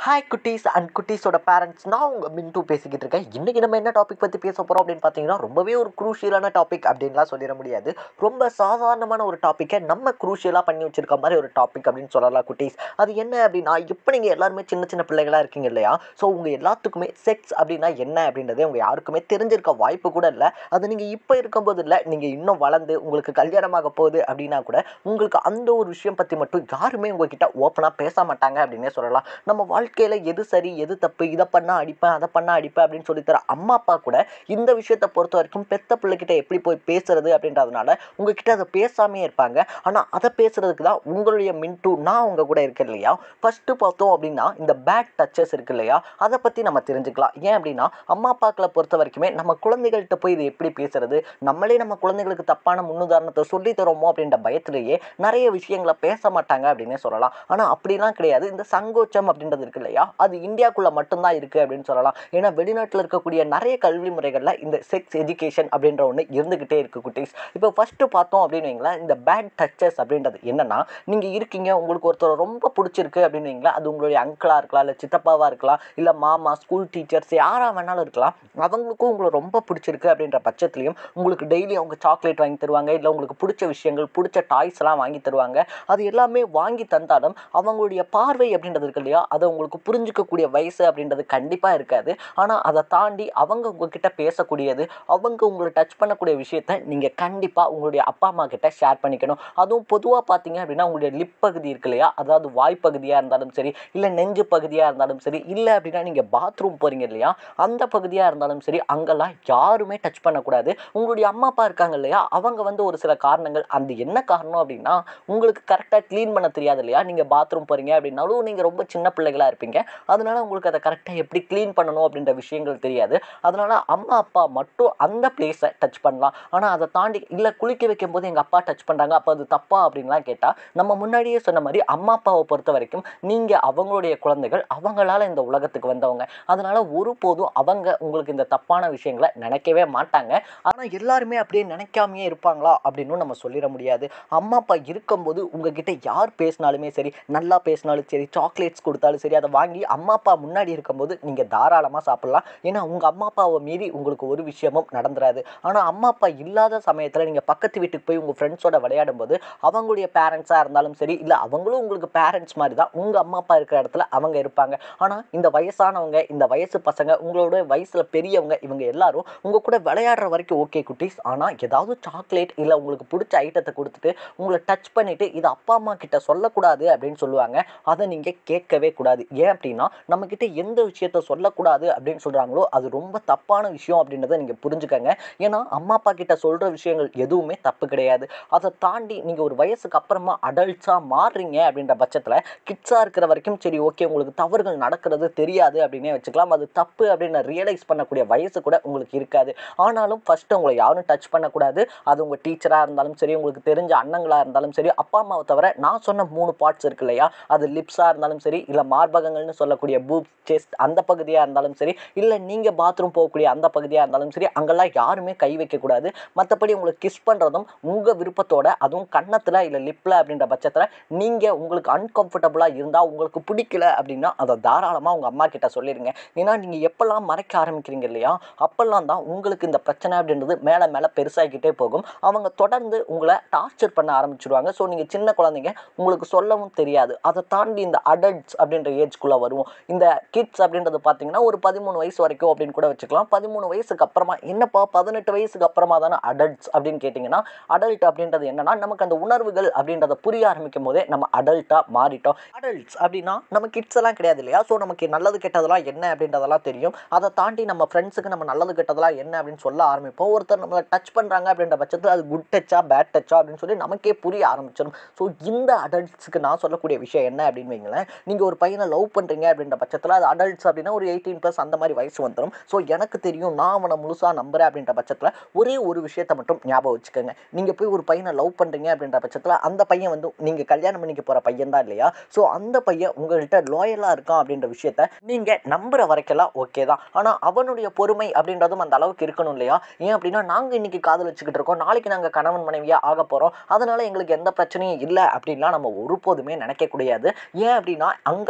hi குட்டீஸ் and குட்டீஸோட parents நான் உங்கள் மின்ட்டு பேசிக்கிட்டு இருக்கேன் இன்றைக்கி நம்ம என்ன டாபிக் பற்றி பேச போகிறோம் அப்படின்னு பார்த்தீங்கன்னா ரொம்பவே ஒரு குரூஷியலான டாபிக் அப்படின்லாம் சொல்லிட முடியாது ரொம்ப சாதாரணமான ஒரு டாப்பிக்கை நம்ம குரூஷியலாக பண்ணி வச்சிருக்க மாதிரி ஒரு டாபிக் அப்படின்னு சொல்லலாம் குட்டீஸ் அது என்ன அப்படின்னா இப்போ நீங்கள் எல்லாருமே சின்ன சின்ன பிள்ளைகளாக இருக்கீங்க இல்லையா ஸோ உங்கள் எல்லாத்துக்குமே செக்ஸ் அப்படின்னா என்ன அப்படின்றது உங்கள் யாருக்குமே தெரிஞ்சிருக்க வாய்ப்பு கூட இல்லை அது நீங்கள் இப்போ இருக்கும்போது இல்லை நீங்கள் இன்னும் வளர்ந்து உங்களுக்கு கல்யாணமாக போகுது அப்படின்னா கூட உங்களுக்கு அந்த ஒரு விஷயம் பற்றி மட்டும் யாருமே உங்ககிட்ட ஓப்பனாக பேச மாட்டாங்க அப்படின்னே சொல்லலாம் நம்ம வாழ்க்கையில் எது சரி எது தப்பு இதை பண்ணால் அடிப்பேன் அதை பண்ணால் அடிப்பேன் அப்படின்னு சொல்லித்தர அம்மா அப்பா கூட இந்த விஷயத்தை பொறுத்த வரைக்கும் பெத்த பிள்ளைகிட்ட எப்படி போய் பேசுறது அப்படின்றதுனால உங்ககிட்ட அதை பேசாமே இருப்பாங்க ஆனால் அதை பேசுறதுக்கு தான் உங்களுடைய மின்ட்டு நான் உங்க கூட இருக்கேன் இல்லையா ஃபர்ஸ்ட் பார்த்தோம் அப்படின்னா இந்த பேட் டச்சஸ் இருக்கு இல்லையா அதை பற்றி நம்ம தெரிஞ்சுக்கலாம் ஏன் அப்படின்னா அம்மா அப்பாக்களை பொறுத்த வரைக்குமே நம்ம குழந்தைகள்கிட்ட போய் இது எப்படி பேசுறது நம்மளே நம்ம குழந்தைகளுக்கு தப்பான முன்னுதாரணத்தை சொல்லி தரோமோ அப்படின்ற பயத்திலேயே நிறைய விஷயங்களை பேச மாட்டாங்க அப்படின்னே சொல்லலாம் ஆனால் அப்படிலாம் கிடையாது இந்த சங்கோச்சம் அப்படின்றது இருக்கு இல்லையா அது இந்தியாக்குள்ள மட்டும்தான் இருக்கு அப்படின்னு சொல்லலாம் ஏன்னா வெளிநாட்டில் இருக்கக்கூடிய நிறைய கல்வி முறைகளில் இந்த செக்ஸ் எஜுகேஷன் அப்படின்ற ஒன்று இருந்துகிட்டே இருக்கு குட்டீஸ் இப்போ ஃபர்ஸ்ட் பார்த்தோம் அப்படின்னு வைங்களேன் இந்த பேட் டச்சஸ் அப்படின்றது என்னன்னா நீங்கள் இருக்கீங்க உங்களுக்கு ஒருத்தர் ரொம்ப பிடிச்சிருக்கு அப்படின்னு வைங்களேன் அது உங்களுடைய அங்கிளாக இருக்கலாம் இல்லை சித்தப்பாவாக இருக்கலாம் இல்லை மாமா ஸ்கூல் டீச்சர்ஸ் யாராக வேணாலும் இருக்கலாம் அவங்களுக்கும் உங்களை ரொம்ப பிடிச்சிருக்கு அப்படின்ற பட்சத்துலையும் உங்களுக்கு டெய்லி அவங்க சாக்லேட் வாங்கி தருவாங்க இல்லை உங்களுக்கு பிடிச்ச விஷயங்கள் பிடிச்ச டாய்ஸ் எல்லாம் வாங்கி தருவாங்க அது எல்லாமே வாங்கி தந்தாலும் அவங்களுடைய பார்வை அப்படின்றது இருக்கு இல்லையா அதை உங்களுக்கு புரிஞ்சுக்கக்கூடிய வயசு அப்படின்றது கண்டிப்பாக இருக்காது ஆனால் அதை தாண்டி அவங்க உங்ககிட்ட பேசக்கூடியது அவங்க உங்களை டச் பண்ணக்கூடிய விஷயத்த நீங்கள் கண்டிப்பாக உங்களுடைய அப்பா அம்மா கிட்ட ஷேர் பண்ணிக்கணும் அதுவும் பொதுவாக பார்த்தீங்க அப்படின்னா உங்களுடைய லிப் பகுதி இருக்கு இல்லையா அதாவது வாய் பகுதியாக இருந்தாலும் சரி இல்லை நெஞ்சு பகுதியாக இருந்தாலும் சரி இல்லை அப்படின்னா நீங்கள் பாத்ரூம் போகிறீங்க இல்லையா அந்த பகுதியாக இருந்தாலும் சரி அங்கெல்லாம் யாருமே டச் பண்ணக்கூடாது உங்களுடைய அம்மா அப்பா இருக்காங்க இல்லையா அவங்க வந்து ஒரு சில காரணங்கள் அந்த என்ன காரணம் அப்படின்னா உங்களுக்கு கரெக்டாக க்ளீன் பண்ண தெரியாது இல்லையா நீங்கள் பாத்ரூம் போகிறீங்க அப்படின்னாலும் நீங்கள் ரொம்ப சின்ன பிள்ளைகளாக இருப்பீங்க அதனால உங்களுக்கு அதை கரெக்டாக எப்படி க்ளீன் பண்ணணும் அப்படின்ற விஷயங்கள் தெரியாது அதனால அம்மா அப்பா மட்டும் அந்த பிளேஸை டச் பண்ணலாம் ஆனால் அதை தாண்டி இல்லை குளிக்க வைக்கும் போது எங்கள் அப்பா டச் பண்ணுறாங்க அப்போ அது தப்பா அப்படின்லாம் கேட்டால் நம்ம முன்னாடியே சொன்ன மாதிரி அம்மா அப்பாவை பொறுத்த வரைக்கும் நீங்கள் அவங்களுடைய குழந்தைகள் அவங்களால இந்த உலகத்துக்கு வந்தவங்க அதனால ஒருபோதும் அவங்க உங்களுக்கு இந்த தப்பான விஷயங்களை நினைக்கவே மாட்டாங்க ஆனால் எல்லாருமே அப்படியே நினைக்காமையே இருப்பாங்களா அப்படின்னு நம்ம சொல்லிட முடியாது அம்மா அப்பா இருக்கும்போது உங்ககிட்ட யார் பேசினாலுமே சரி நல்லா பேசினாலும் சரி சாக்லேட்ஸ் கொடுத்தாலும் சரி அதை வாங்கி அம்மா அப்பா முன்னாடி இருக்கும்போது நீங்கள் தாராளமாக சாப்பிட்லாம் ஏன்னா உங்கள் அம்மா அப்பாவை மீறி உங்களுக்கு ஒரு விஷயமும் நடந்துராது ஆனால் அம்மா அப்பா இல்லாத சமயத்தில் நீங்கள் பக்கத்து வீட்டுக்கு போய் உங்கள் ஃப்ரெண்ட்ஸோட விளையாடும் போது அவங்களுடைய பேரண்ட்ஸாக இருந்தாலும் சரி இல்லை அவங்களும் உங்களுக்கு பேரண்ட்ஸ் மாதிரி தான் உங்கள் அம்மா அப்பா இருக்கிற இடத்துல அவங்க இருப்பாங்க ஆனால் இந்த வயசானவங்க இந்த வயசு பசங்க உங்களோட வயசில் பெரியவங்க இவங்க எல்லாரும் உங்கள் கூட விளையாடுற வரைக்கும் ஓகே குட்டீஸ் ஆனால் ஏதாவது சாக்லேட் இல்லை உங்களுக்கு பிடிச்ச ஐட்டத்தை கொடுத்துட்டு உங்களை டச் பண்ணிவிட்டு இது அப்பா அம்மா கிட்ட சொல்லக்கூடாது அப்படின்னு சொல்லுவாங்க அதை நீங்கள் கேட்கவே கூடாது ஏன் அப்படின்னா நம்மக்கிட்ட எந்த விஷயத்த சொல்லக்கூடாது அப்படின்னு சொல்கிறாங்களோ அது ரொம்ப தப்பான விஷயம் அப்படின்றத நீங்கள் புரிஞ்சுக்கங்க ஏன்னா அம்மா அப்பா கிட்ட சொல்கிற விஷயங்கள் எதுவுமே தப்பு கிடையாது அதை தாண்டி நீங்கள் ஒரு வயசுக்கு அப்புறமா அடல்ட்ஸாக மாறுறீங்க அப்படின்ற பட்சத்தில் கிட்ஸாக இருக்கிற வரைக்கும் சரி ஓகே உங்களுக்கு தவறுகள் நடக்கிறது தெரியாது அப்படின்னே வச்சுக்கலாம் அது தப்பு அப்படின்னு ரியலைஸ் பண்ணக்கூடிய வயசு கூட உங்களுக்கு இருக்காது ஆனாலும் ஃபஸ்ட்டு உங்களை யாரும் டச் பண்ணக்கூடாது அது உங்கள் டீச்சராக இருந்தாலும் சரி உங்களுக்கு தெரிஞ்ச அண்ணங்களாக இருந்தாலும் சரி அப்பா அம்மாவை தவிர நான் சொன்ன மூணு பார்ட்ஸ் இருக்கு இல்லையா அது லிப்ஸாக இருந்தாலும் சரி இல்லை மார்பகங்கள்னு சொல்லக்கூடிய பூப் செஸ்ட் அந்த பகுதியாக இருந்தாலும் சரி இல்லை நீங்கள் பாத்ரூம் போகக்கூடிய அந்த பகுதியாக இருந்தாலும் சரி அங்கெல்லாம் யாருமே கை வைக்கக்கூடாது மற்றபடி உங்களுக்கு கிஸ் பண்ணுறதும் உங்கள் விருப்பத்தோட அதுவும் கன்னத்தில் இல்லை லிப்பில் அப்படின்ற பட்சத்தில் நீங்கள் உங்களுக்கு அன்கம்ஃபர்டபுளாக இருந்தால் உங்களுக்கு பிடிக்கல அப்படின்னா அதை தாராளமாக உங்கள் அம்மா கிட்ட சொல்லிடுங்க ஏன்னா நீங்கள் எப்போல்லாம் மறைக்க ஆரம்பிக்கிறீங்க இல்லையா அப்போல்லாம் தான் உங்களுக்கு இந்த பிரச்சனை அப்படின்றது மேலே மேலே பெருசாகிக்கிட்டே போகும் அவங்க தொடர்ந்து உங்களை டார்ச்சர் பண்ண ஆரம்பிச்சிடுவாங்க ஸோ நீங்கள் சின்ன குழந்தைங்க உங்களுக்கு சொல்லவும் தெரியாது அதை தாண்டி இந்த அடல்ட்ஸ் அப்படின்ற ஏஜ்குள்ளே வருவோம் இந்த கிட்ஸ் அப்படின்றது பார்த்தீங்கன்னா ஒரு பதிமூணு வயசு வரைக்கும் அப்படின்னு கூட வச்சுக்கலாம் பதிமூணு வயசுக்கு அப்புறமா என்னப்பா பதினெட்டு வயசுக்கு அப்புறமா தானே அடல்ட்ஸ் அப்படின்னு கேட்டிங்கன்னா அடல்ட் அப்படின்றது என்னன்னா நமக்கு அந்த உணர்வுகள் அப்படின்றத புரிய ஆரம்பிக்கும் போதே நம்ம அடல்ட்டாக மாறிட்டோம் அடல்ட்ஸ் அப்படின்னா நம்ம கிட்ஸ் எல்லாம் கிடையாது இல்லையா ஸோ நமக்கு நல்லது கெட்டதெல்லாம் என்ன அப்படின்றதெல்லாம் தெரியும் அதை தாண்டி நம்ம ஃப்ரெண்ட்ஸுக்கு நம்ம நல்லது கெட்டதெல்லாம் என்ன அப்படின்னு சொல்ல ஆரம்பிப்போம் ஒருத்தர் நம்மளை டச் பண்ணுறாங்க அப்படின்ற பட்சத்தில் அது குட் டச்சா பேட் டச்சா அப்படின்னு சொல்லி நமக்கே புரிய ஆரம்பிச்சிடும் ஸோ இந்த அடல்ட்ஸுக்கு நான் சொல்லக்கூடிய விஷயம் என்ன அப்படின்னு வைங்களேன் நீங்கள் ஒரு பையனை லவ் பண்ணுறீங்க அப்படின்ற பட்சத்தில் அது அடல்ட்ஸ் அப்படின்னா ஒரு எயிட்டீன் ப்ளஸ் அந்த மாதிரி வயசு வந்துடும் ஸோ எனக்கு தெரியும் நான் அவனை முழுசாக நம்புறேன் அப்படின்ற பட்சத்தில் ஒரே ஒரு விஷயத்தை மட்டும் ஞாபகம் வச்சுக்கோங்க நீங்கள் போய் ஒரு பையனை லவ் பண்ணுறீங்க அப்படின்ற பட்சத்தில் அந்த பையன் வந்து நீங்கள் கல்யாணம் பண்ணிக்க போகிற பையன் தான் இல்லையா ஸோ அந்த பையன் உங்கள்கிட்ட லோயலாக இருக்கான் அப்படின்ற விஷயத்த நீங்கள் நம்புற வரைக்கெல்லாம் ஓகே தான் ஆனால் அவனுடைய பொறுமை அப்படின்றதும் அந்த அளவுக்கு இருக்கணும் இல்லையா ஏன் அப்படின்னா நாங்கள் இன்னைக்கு காதல் வச்சுக்கிட்டு இருக்கோம் நாளைக்கு நாங்கள் கணவன் மனைவியாக ஆக போகிறோம் அதனால எங்களுக்கு எந்த பிரச்சனையும் இல்லை அப்படின்லாம் நம்ம ஒருபோதுமே நினைக்க கூடாது ஏன் அப்படின்னா அங்கே தான்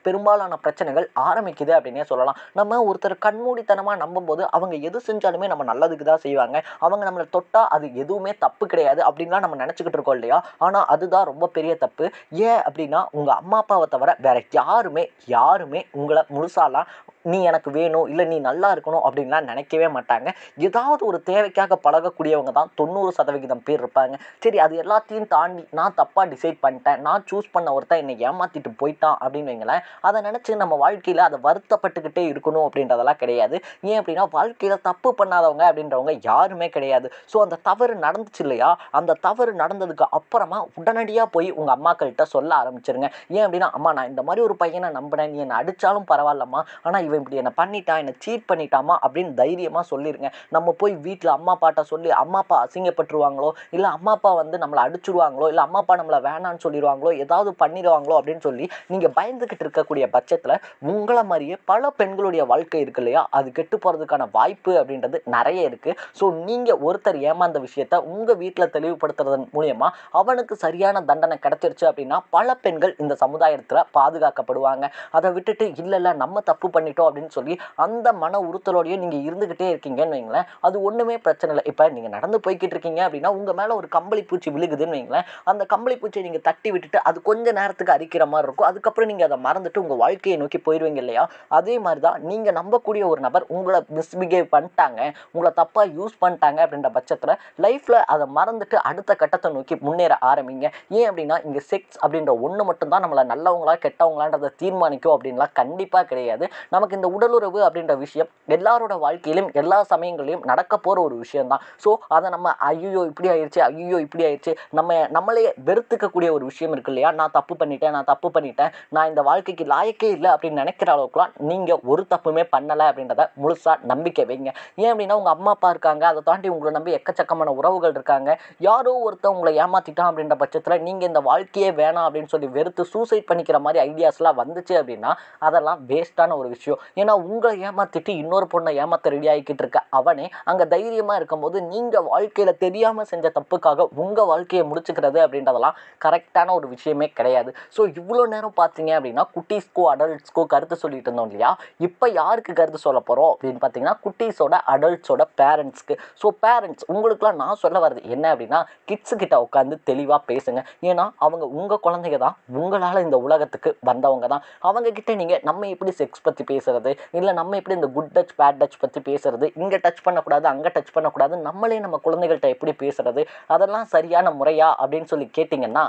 பெரும்பாலான பிரச்சனைகள் ஆரம்பிக்குது அப்படின்னே சொல்லலாம் நம்ம ஒருத்தர் கண்மூடித்தனமாக நம்பும்போது அவங்க எது செஞ்சாலுமே நம்ம நல்லதுக்கு தான் செய்வாங்க அவங்க நம்மளை தொட்டா அது எதுவுமே தப்பு கிடையாது அப்படின்லாம் நம்ம நினச்சிக்கிட்டு இருக்கோம் இல்லையா ஆனால் அதுதான் ரொம்ப பெரிய தப்பு ஏன் அப்படின்னா உங்கள் அம்மா அப்பாவை தவிர வேற யாருமே யாருமே உங்களை முழுசாலாம் நீ எனக்கு வேணும் இல்லை நீ நல்லா இருக்கணும் அப்படின்லாம் நினைக்கவே மாட்டாங்க ஏதாவது ஒரு தேவைக்காக பழகக்கூடியவங்க தான் தொண்ணூறு சதவிகிதம் பேர் இருப்பாங்க சரி அது எல்லாத்தையும் தாண்டி நான் தப்பாக டிசைட் பண்ணிட்டேன் நான் சூஸ் பண்ண ஒருத்தன் என்னை ஏமாற்றிட்டு போயிட்டான் அப்படின்னு வைங்களேன் அதை நினச்சி நம்ம வாழ்க்கையில் அதை வருத்தப்பட்டுக்கிட்டே இருக்கணும் அப்படின்றதெல்லாம் கிடையாது ஏன் அப்படின்னா வாழ்க்கையில் தப்பு பண்ணாதவங்க அப்படின்றவங்க யாருமே கிடையாது ஸோ அந்த தவறு நடந்துச்சு இல்லையா அந்த தவறு நடந்ததுக்கு அப்புறமா உடனடியாக போய் உங்கள் அம்மாக்கள்கிட்ட சொல்ல ஆரம்பிச்சிருங்க ஏன் அப்படின்னா அம்மா நான் இந்த மாதிரி ஒரு பையனை நம்பினேன் நீ என்னை அடித்தாலும் பரவாயில்லம்மா ஆனால் இவன் இப்படி என்னை பண்ணிட்டான் என்னை சீட் பண்ணிட்டாமா அப்படின்னு தைரியமாக சொல்லிடுங்க நம்ம போய் வீட்டில் அம்மா அப்பாட்ட சொல்லி அம்மா அப்பா அசிங்கப்பட்டுருவாங்களோ இல்லை அம்மா அப்பா வந்து நம்மளை அடிச்சுடுவாங்களோ இல்லை அம்மா அப்பா நம்மளை வேணான்னு சொல்லிடுவாங்களோ ஏதாவது பண்ணிடுவாங்களோ அப்படின்னு சொல்லி நீங்கள் பயந்துக்கிட்டு இருக்கக்கூடிய பட்சத்தில் உங்களை மாதிரியே பல பெண்களுடைய வாழ்க்கை இருக்கு இல்லையா அது கெட்டு போகிறதுக்கான வாய்ப்பு அப்படின்றது நிறைய இருக்குது ஸோ நீங்கள் ஒருத்தர் ஏமாந்த விஷயத்த உங்கள் வீட்டில் தெளிவுபடுத்துறதன் மூலயமா அவனுக்கு சரியான தண்டனை கிடைச்சிருச்சு அப்படின்னா பல பெண்கள் இந்த சமுதாயத்தில் பாதுகாக்கப்படுவாங்க அதை விட்டுட்டு இல்லை இல்லை நம்ம தப்பு பண்ணிட்டோம் அப்படின்னு சொல்லி அந்த மன உறுத்தலோடயே நீங்கள் இருந்துக்கிட்டே இருக்கீங்கன்னு வைங்களேன் அது ஒன்றுமே பிரச்சனை இல்லை இப்போ நீங்கள் நடந்து போய்கிட்டு இருக்கீங்க அப்படின்னா உங்கள் மேலே ஒரு கம்பளி பூச்சி விழுகுதுன்னு வைங்களேன் அந்த கம்பளி பூச்சியை நீங்கள் தட்டி விட்டுட்டு அது கொஞ்ச நேரத்துக்கு அரிக்கிற மாதிரி இருக்கும் அதுக்கப்புறம் நீங்கள் அதை மறந்துட்டு உங்கள் வாழ்க்கையை நோக்கி போயிடுவீங்க இல்லையா அதே மாதிரி தான் நீங்கள் நம்பக்கூடிய ஒரு நபர் உங்களை மிஸ்பிஹேவ் பண்ணிட்டாங்க உங்களை தப்பாக யூஸ் பண்ணிட்டாங்க அப்படின்ற பட்சத்தில் லைஃப்பில் அதை மறந்துட்டு அடுத்த கட்டத்தை நோக்கி முன்னேற ஆரம்பிங்க ஏன் அப்படின்னா இங்கே செக்ஸ் அப்படின்ற ஒன்று மட்டும்தான் நம்மளை நல்லவங்களா கெட்டவங்களான்றதை தீர்மானிக்கும் அப்படின்லாம் கண்டிப்பாக கிடையாது நமக்கு இந்த உடலுறவு அப்படின்ற விஷயம் எல்லாரோட வாழ்க்கையிலும் எல்லா சமயங்களிலும் நடக்க போகிற ஒரு விஷயம்தான் ஸோ அதை நம்ம ஐயோ இப்படி ஆயிடுச்சு ஐயோ இப்படி ஆயிடுச்சு நம்ம நம்மளே வெறுத்துக்கக்கூடிய ஒரு விஷயம் இருக்கு இல்லையா நான் தப்பு பண்ணிட்டேன் நான் தப்பு பண்ணிட்டேன் நான் இந்த வாழ்க்கைக்கு லாயக்கே இல்லை அப்படின்னு நினைக்கிற அளவுக்குலாம் நீங்கள் ஒரு தப்புமே பண்ணலை அப்படின்றத முழுசாக நம்பிக்கை வைங்க ஏன் அப்படின்னா உங்கள் அம்மா அப்பா இருக்காங்க அதை தாண்டி உங்களை நம்பி எக்கச்சக்கமான உறவுகள் இருக்காங்க யாரோ ஒருத்தன் உங்களை ஏமாத்திட்டான் அப்படின்ற பட்சத்தில் நீங்கள் இந்த வாழ்க்கையே வேணாம் அப்படின்னு சொல்லி வெறுத்து சூசைட் பண்ணிக்கிற மாதிரி ஐடியாஸ்லாம் வந்துச்சு அப்படின்னா அதெல்லாம் வேஸ்ட்டான ஒரு விஷயம் ஏன்னா உங்களை ஏமாத்திட்டு இன்னொரு பொண்ணை ஏமாத்த ரெடி ஆகிக்கிட்டு இருக்க அவனே அங்கே தைரியமாக இருக்கும்போது நீங்கள் வாழ்க்கையில் தெரியாமல் செஞ்ச தப்புக்காக உங்கள் வாழ்க்கையை முடிச்சுக்கிறது அப்படின்றதெல்லாம் கரெக்டான ஒரு விஷயமே கிடையாது ஸோ இவ்வளோ நேரம் பார்த்தீங்க அப்படின்னா குட்டீஸ்க்கோ அடல்ட்ஸ்க்கோ கருத்து சொல்லிட்டு இருந்தோம் இல்லையா இப்போ யாருக்கு கருத்து சொல்ல போகிறோம் அப்படின்னு பார்த்தீங்கன்னா குட்டீஸோட அடல்ட்ஸோட பேரண்ட்ஸ்க்கு ஸோ பேரண்ட்ஸ் உங்களுக்குலாம் நான் சொல்ல வர்றது என்ன அப்படின்னா கிட்ஸு கிட்ட உட்காந்து தெளிவாக பேசுங்க ஏன்னா அவங்க உங்கள் குழந்தைங்க தான் உங்களால் இந்த உலகத்துக்கு வந்தவங்க தான் அவங்க கிட்ட நீங்கள் நம்ம எப்படி செக்ஸ் பற்றி பேசுறது இல்லை நம்ம எப்படி இந்த குட் டச் பேட் டச் பற்றி பேசுறது இங்கே டச் பண்ணக்கூடாது அங்கே டச் பண்ணக்கூடாது நம்மளே நம்ம குழந்தைகள்கிட்ட எப்படி பேசுறது அதெல்லாம் சரியான முறையா அப்படின்னு சொல்லி கேட்டிங்கன்னா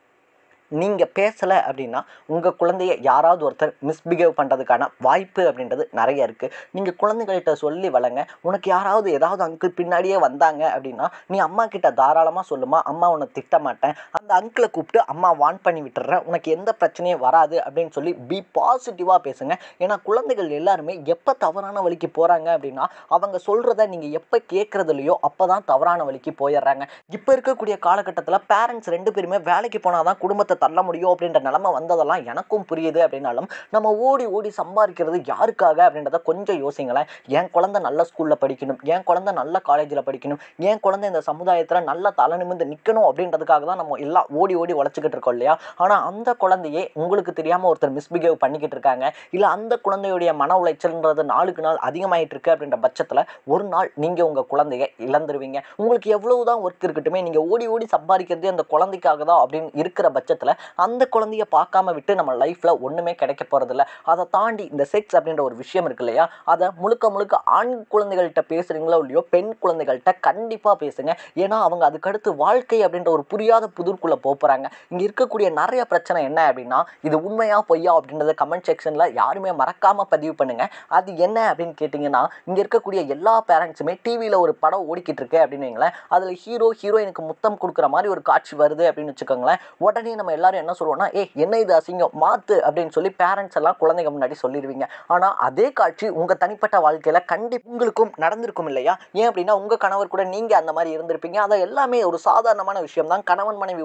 நீங்கள் பேசலை அப்படின்னா உங்கள் குழந்தைய யாராவது ஒருத்தர் மிஸ்பிஹேவ் பண்ணுறதுக்கான வாய்ப்பு அப்படின்றது நிறைய இருக்குது நீங்கள் குழந்தைகள்கிட்ட சொல்லி வளங்க உனக்கு யாராவது ஏதாவது அங்கிள் பின்னாடியே வந்தாங்க அப்படின்னா நீ அம்மா கிட்ட தாராளமாக சொல்லுமா அம்மா உன்னை திட்ட மாட்டேன் அந்த அங்கிளை கூப்பிட்டு அம்மா வான் பண்ணி விட்டுறேன் உனக்கு எந்த பிரச்சனையும் வராது அப்படின்னு சொல்லி பி பாசிட்டிவாக பேசுங்க ஏன்னா குழந்தைகள் எல்லாருமே எப்போ தவறான வழிக்கு போகிறாங்க அப்படின்னா அவங்க சொல்கிறத நீங்கள் எப்போ கேட்குறதுலையோ அப்போ தான் தவறான வழிக்கு போயிடுறாங்க இப்போ இருக்கக்கூடிய காலகட்டத்தில் பேரண்ட்ஸ் ரெண்டு பேருமே வேலைக்கு போனால் தான் குடும்பத்தை தள்ள முடியும் அப்படின்ற நிலமை வந்ததெல்லாம் எனக்கும் புரியுது அப்படின்னாலும் நம்ம ஓடி ஓடி சம்பாதிக்கிறது யாருக்காக அப்படின்றத கொஞ்சம் யோசிங்களேன் என் குழந்தை நல்ல ஸ்கூலில் படிக்கணும் என் குழந்தை நல்ல காலேஜில் படிக்கணும் என் குழந்தை இந்த சமுதாயத்தில் நல்ல தலை நிமிர்ந்து நிற்கணும் அப்படின்றதுக்காக தான் நம்ம எல்லாம் ஓடி ஓடி உழைச்சிக்கிட்டு இருக்கோம் இல்லையா ஆனால் அந்த குழந்தையே உங்களுக்கு தெரியாமல் ஒருத்தர் மிஸ்பிஹேவ் பண்ணிக்கிட்டு இருக்காங்க இல்லை அந்த குழந்தையுடைய மன உளைச்சல்ன்றது நாளுக்கு நாள் அதிகமாயிட்டு இருக்கு அப்படின்ற பட்சத்தில் ஒரு நாள் நீங்கள் உங்கள் குழந்தைய இழந்துருவீங்க உங்களுக்கு எவ்வளவு தான் ஒர்க் இருக்கட்டுமே நீங்கள் ஓடி ஓடி சம்பாதிக்கிறதே அந்த குழந்தைக்காக தான் அப்படின்னு இருக்கிற பட்சத்தில் அந்த குழந்தைய பார்க்காம விட்டு நம்ம லைஃப்பில் ஒன்றுமே கிடைக்க போகிறதில்ல அதை தாண்டி இந்த செக்ஸ் அப்படின்ற ஒரு விஷயம் இருக்கு இல்லையா அதை முழுக்க முழுக்க ஆண் குழந்தைகள்கிட்ட பேசுகிறீங்களோ இல்லையோ பெண் குழந்தைகள்கிட்ட கண்டிப்பாக பேசுங்க ஏன்னா அவங்க அதுக்கடுத்து வாழ்க்கை அப்படின்ற ஒரு புரியாத புதிர்க்குள்ளே போக போகிறாங்க இங்கே இருக்கக்கூடிய நிறைய பிரச்சனை என்ன அப்படின்னா இது உண்மையா பொய்யா அப்படின்றத கமெண்ட் செக்ஷனில் யாருமே மறக்காமல் பதிவு பண்ணுங்க அது என்ன அப்படின்னு கேட்டிங்கன்னா இங்கே இருக்கக்கூடிய எல்லா பேரண்ட்ஸுமே டிவியில் ஒரு படம் ஓடிக்கிட்டு இருக்கு அப்படின்னு வைங்களேன் அதில் ஹீரோ ஹீரோயினுக்கு முத்தம் கொடுக்குற மாதிரி ஒரு காட்சி வருது அப்படின்னு வச்சுக்கோங்களேன் உடனே நம்ம எல்லாரும் என்ன சொல்லுவோம்னா ஏ என்ன இது அசிங்கம் மாத்து அப்படின்னு சொல்லி பேரண்ட்ஸ் எல்லாம் குழந்தைங்க முன்னாடி சொல்லிடுவீங்க ஆனால் அதே காட்சி உங்கள் தனிப்பட்ட வாழ்க்கையில் கண்டி உங்களுக்கும் நடந்திருக்கும் இல்லையா ஏன் அப்படின்னா உங்கள் கணவர் கூட நீங்கள் அந்த மாதிரி இருந்திருப்பீங்க அதை எல்லாமே ஒரு சாதாரணமான விஷயம் தான் கணவன் மனைவி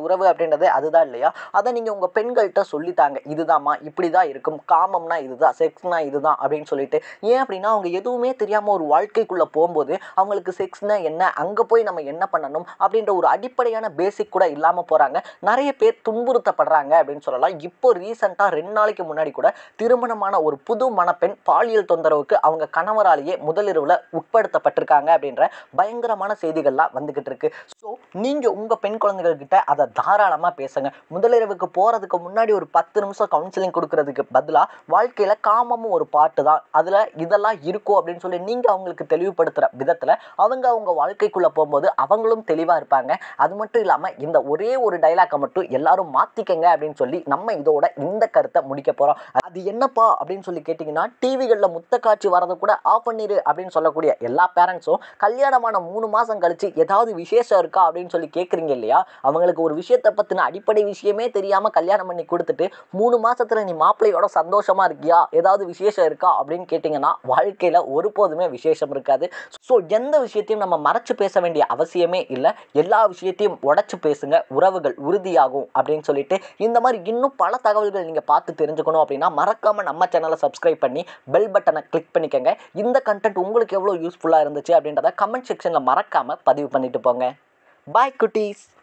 உறவு அப்படின்றது அதுதான் இல்லையா அதை நீங்கள் உங்கள் பெண்கள்கிட்ட சொல்லித்தாங்க இதுதாம்மா இப்படி தான் இருக்கும் காமம்னா இதுதான் செக்ஸ்னா இதுதான் அப்படின்னு சொல்லிட்டு ஏன் அப்படின்னா அவங்க எதுவுமே தெரியாமல் ஒரு வாழ்க்கைக்குள்ளே போகும்போது அவங்களுக்கு செக்ஸ்னா என்ன அங்கே போய் நம்ம என்ன பண்ணணும் அப்படின்ற ஒரு அடிப்படையான பேசிக் கூட இல்லாமல் போகிறாங்க நிறைய பேர் துன்புறுத்தப்படுறாங்க அப்படின்னு சொல்லலாம் இப்போ ரீசெண்டாக ரெண்டு நாளைக்கு முன்னாடி கூட திருமணமான ஒரு புது மணப்பெண் பாலியல் தொந்தரவுக்கு அவங்க கணவராலேயே முதலிரவில் உட்படுத்தப்பட்டிருக்காங்க அப்படின்ற பயங்கரமான செய்திகள்லாம் வந்துகிட்டு இருக்கு ஸோ நீங்கள் உங்கள் பெண் குழந்தைகள் கிட்ட அதை தாராளமாக பேசுங்க முதலிரவுக்கு போகிறதுக்கு முன்னாடி ஒரு பத்து நிமிஷம் கவுன்சிலிங் கொடுக்கறதுக்கு பதிலாக வாழ்க்கையில் காமமும் ஒரு பாட்டு தான் அதில் இதெல்லாம் இருக்கும் அப்படின்னு சொல்லி நீங்கள் அவங்களுக்கு தெளிவுபடுத்துகிற விதத்தில் அவங்க அவங்க வாழ்க்கைக்குள்ளே போகும்போது அவங்களும் தெளிவாக இருப்பாங்க அது மட்டும் இல்லாமல் இந்த ஒரே ஒரு டைலாக்கை மட்டும் எல்லாரும் மாற்றிக்கங்க அப்படின்னு சொல்லி நம்ம இதோட இந்த கருத்தை முடிக்க போகிறோம் அது என்னப்பா அப்படின்னு சொல்லி கேட்டிங்கன்னா டிவிகளில் முத்த காட்சி வரதை கூட ஆஃப் பண்ணிடு அப்படின்னு சொல்லக்கூடிய எல்லா பேரண்ட்ஸும் கல்யாணமான மூணு மாதம் கழிச்சு ஏதாவது விசேஷம் இருக்கா அப்படின்னு சொல்லி கேட்குறீங்க இல்லையா அவங்களுக்கு ஒரு விஷயத்தை பற்றின அடிப்படை விஷயமே தெரியாமல் கல்யாணம் பண்ணி கொடுத்துட்டு மூணு மாசத்துல நீ மாப்பிள்ளையோட சந்தோஷமா இருக்கியா ஏதாவது விசேஷம் இருக்கா அப்படின்னு கேட்டிங்கன்னா வாழ்க்கையில் ஒருபோதுமே விசேஷம் இருக்காது ஸோ எந்த விஷயத்தையும் நம்ம மறைச்சு பேச வேண்டிய அவசியமே இல்லை எல்லா விஷயத்தையும் உடைச்சு பேசுங்க உறவுகள் உறுதியாகும் அப்படின்னு சொல்லிட்டு இந்த மாதிரி இன்னும் பல தகவல்கள் நீங்கள் பார்த்து தெரிஞ்சுக்கணும் அப்படின்னா மறக்காம நம்ம சேனலை சப்ஸ்கிரைப் பண்ணி பெல் பட்டனை கிளிக் பண்ணிக்கோங்க இந்த கண்டென்ட் உங்களுக்கு எவ்வளோ யூஸ்ஃபுல்லாக இருந்துச்சு அப்படின்றத கமெண்ட் செக்ஷனில் மறக்காம பதிவு பண்ணிட்டு போங்க பாய் குட்டீஸ்